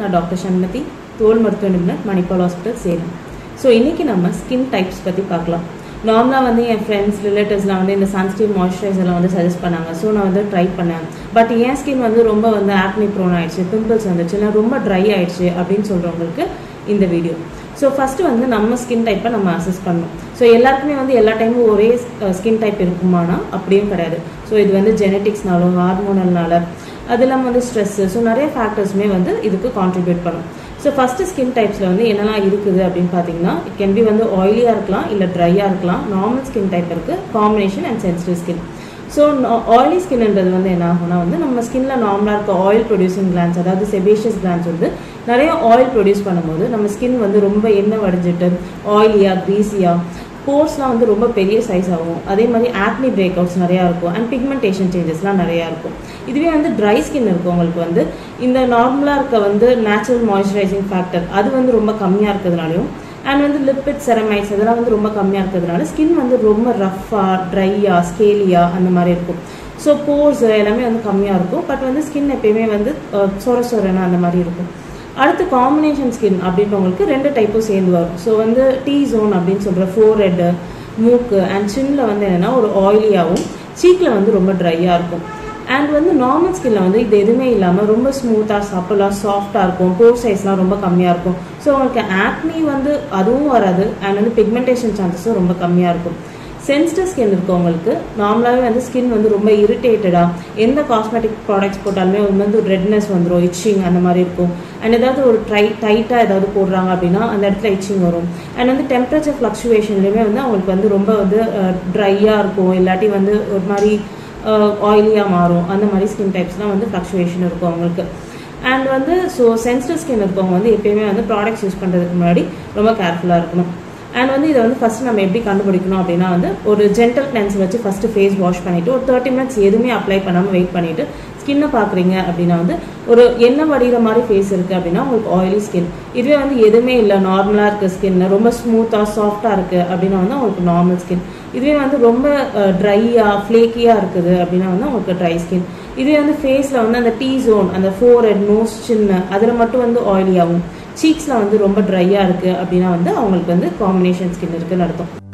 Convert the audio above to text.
நான் டாக்டர் சண்மதி தோல் மருத்துவ நிபுணர் மணிப்பால் ஹாஸ்பிட்டல் சேலம் ஸோ இன்றைக்கி நம்ம ஸ்கின் டைப்ஸ் பற்றி பார்க்கலாம் நார்மலாக வந்து என் ஃப்ரெண்ட்ஸ் ரிலேட்டிவ்ஸ்லாம் வந்து இந்த சன்ஸ்கிரீன் மாய்ஸ்சரைசர்லாம் வந்து சஜஸ்ட் பண்ணாங்க ஸோ நான் வந்து ட்ரை பண்ணேன் பட் என் ஸ்கின் வந்து ரொம்ப வந்து ஆக்னி ப்ரோன் ஆயிடுச்சு பிம்பிள்ஸ் வந்துச்சு இல்லை ரொம்ப ட்ரை ஆயிடுச்சு அப்படின்னு சொல்கிறவங்களுக்கு இந்த வீடியோ ஸோ ஃபஸ்ட்டு வந்து நம்ம ஸ்கின் டைப்பை நம்ம அசஸ் பண்ணணும் ஸோ எல்லாருக்குமே வந்து எல்லா டைமும் ஒரே ஸ்கின் டைப் இருக்குமானா அப்படியும் கிடையாது ஸோ இது வந்து ஜெனட்டிக்ஸ்னாலும் ஹார்மோனல்னால அது இல்லாமல் வந்து ஸ்ட்ரெஸ்ஸு ஸோ நிறைய ஃபேக்டர்ஸுமே வந்து இதுக்கு கான்ட்ரிபியூட் பண்ணும் ஸோ ஃபஸ்ட்டு ஸ்கின் டைப்ஸில் வந்து என்னெல்லாம் இருக்குது அப்படின்னு பார்த்தீங்கன்னா இட் கேன் பி வந்து ஆயிலியாக இருக்கலாம் இல்லை ட்ரையாக இருக்கலாம் நார்மல் ஸ்கின் டைப் இருக்குது combination and sensitive skin so oily ஸ்கின்ன்றது வந்து என்ன ஆகும்னா வந்து நம்ம ஸ்கின்ல நார்மலாக இருக்க ஆயில் ப்ரொடியூசிங் கிளான்ஸ் அதாவது செபேஷியஸ் கிளான்ஸ் வந்து நிறைய ஆயில் ப்ரொடியூஸ் பண்ணும்போது நம்ம ஸ்கின் வந்து ரொம்ப எண்ணெய் வடிஞ்சிட்டு ஆயிலியாக க்ரீஸியாக போர்ஸ்லாம் வந்து ரொம்ப பெரிய சைஸ் ஆகும் அதே மாதிரி ஆக்னி பிரேக் அவுட்ஸ் நிறையா இருக்கும் அண்ட் பிக்மெண்டேஷன் சேஞ்சஸ்லாம் நிறையா இருக்கும் இதுவே வந்து ட்ரை ஸ்கின் இருக்கும் உங்களுக்கு வந்து இந்த நார்மலாக இருக்க வந்து நேச்சுரல் மாய்ஸ்சரைசிங் ஃபேக்டர் அது வந்து ரொம்ப கம்மியாக இருக்கிறதுனாலையும் அண்ட் வந்து லிப்பிட் செரமைட்ஸ் இதெல்லாம் வந்து ரொம்ப கம்மியாக இருக்கிறதுனால ஸ்கின் வந்து ரொம்ப ரஃப்பாக ட்ரையாக ஸ்கேலியாக அந்த மாதிரி இருக்கும் ஸோ போர்ஸ் எல்லாமே வந்து கம்மியாக இருக்கும் பட் வந்து ஸ்கின் எப்பயுமே வந்து சொர சொரன்னு அந்த மாதிரி இருக்கும் அடுத்து காம்பினேஷன் ஸ்கின் அப்படின்றவங்களுக்கு ரெண்டு டைப்பும் சேர்ந்து வரும் ஸோ வந்து டீ ஜோன் அப்படின்னு சொல்கிற ஃபோர் ஹெட்டு மூக்கு அண்ட் சின்னில் வந்து என்னென்னா ஒரு ஆயிலியாகவும் சீக்கில் வந்து ரொம்ப ட்ரையாக இருக்கும் அண்ட் வந்து நார்மல் ஸ்கின்ல வந்து இது எதுவுமே இல்லாமல் ரொம்ப ஸ்மூத்தாக சப்பலாக சாஃப்டாக இருக்கும் போர் சைஸ்லாம் ரொம்ப கம்மியாக இருக்கும் ஸோ உங்களுக்கு ஆக்னி வந்து அதுவும் வராது அண்ட் வந்து பிக்மெண்டேஷன் சான்சஸும் ரொம்ப கம்மியாக இருக்கும் சென்சிட்டிவ் ஸ்கின் இருக்கவங்களுக்கு நார்மலாகவே வந்து ஸ்கின் வந்து ரொம்ப இரிட்டேட்டடாக எந்த காஸ்மெட்டிக் ப்ராடக்ட்ஸ் போட்டாலுமே வந்து ரெட்னஸ் வந்துடும் இச்சிங் அந்த மாதிரி இருக்கும் அண்ட் ஏதாவது ஒரு ட்ரை டைட்டாக ஏதாவது போடுறாங்க அப்படின்னா அந்த இடத்துல இச்சிங் வரும் அண்ட் வந்து டெம்பரேச்சர் ஃப்ளக்சுவேஷன்லேயுமே வந்து அவங்களுக்கு வந்து ரொம்ப வந்து ட்ரையாக இருக்கும் இல்லாட்டி வந்து ஒரு மாதிரி ஆயிலியாக மாறும் அந்த மாதிரி ஸ்கின் டைப்ஸ்லாம் வந்து ஃப்ளக்சுவேஷன் இருக்கும் அவங்களுக்கு அண்ட் வந்து ஸோ சென்சிட்டிவ் ஸ்கின் இருக்கவங்க வந்து எப்பயுமே வந்து ப்ராடக்ட்ஸ் யூஸ் பண்ணுறதுக்கு முன்னாடி ரொம்ப கேர்ஃபுல்லாக இருக்கணும் அண்ட் வந்து இதை வந்து ஃபஸ்ட்டு நம்ம எப்படி கண்டுபிடிக்கணும் அப்படின்னா வந்து ஒரு ஜென்டல் கிளென்ஸ் வச்சு ஃபஸ்ட்டு ஃபேஸ் வாஷ் பண்ணிவிட்டு ஒரு தேர்ட்டி மினிட்ஸ் எதுவுமே அப்ளை பண்ணாமல் வெயிட் பண்ணிவிட்டு ஸ்கின்னை பார்க்குறீங்க அப்படின்னா வந்து ஒரு எண்ணெய் வடிகிற மாதிரி ஃபேஸ் இருக்குது அப்படின்னா உங்களுக்கு ஆயிலி ஸ்கின் இதுவே வந்து எதுவுமே இல்லை நார்மலாக இருக்க ஸ்கின் ரொம்ப ஸ்மூத்தாக சாஃப்டாக இருக்குது அப்படின்னா வந்து உங்களுக்கு நார்மல் ஸ்கின் இதுவே வந்து ரொம்ப ட்ரையாக ஃப்ளேக்கியாக இருக்குது அப்படின்னா வந்து உங்களுக்கு ட்ரை ஸ்கின் இதுவே வந்து ஃபேஸில் வந்து அந்த டீ ஜோன் அந்த ஃபோர் ஹெட் நோஸ் சின்ன அதில் மட்டும் வந்து ஆயிலியாகும் சீக்ஸில் வந்து ரொம்ப ட்ரையாக இருக்குது அப்படின்னா வந்து அவங்களுக்கு வந்து காம்பினேஷன் ஸ்கின் இருக்குன்னு அர்த்தம்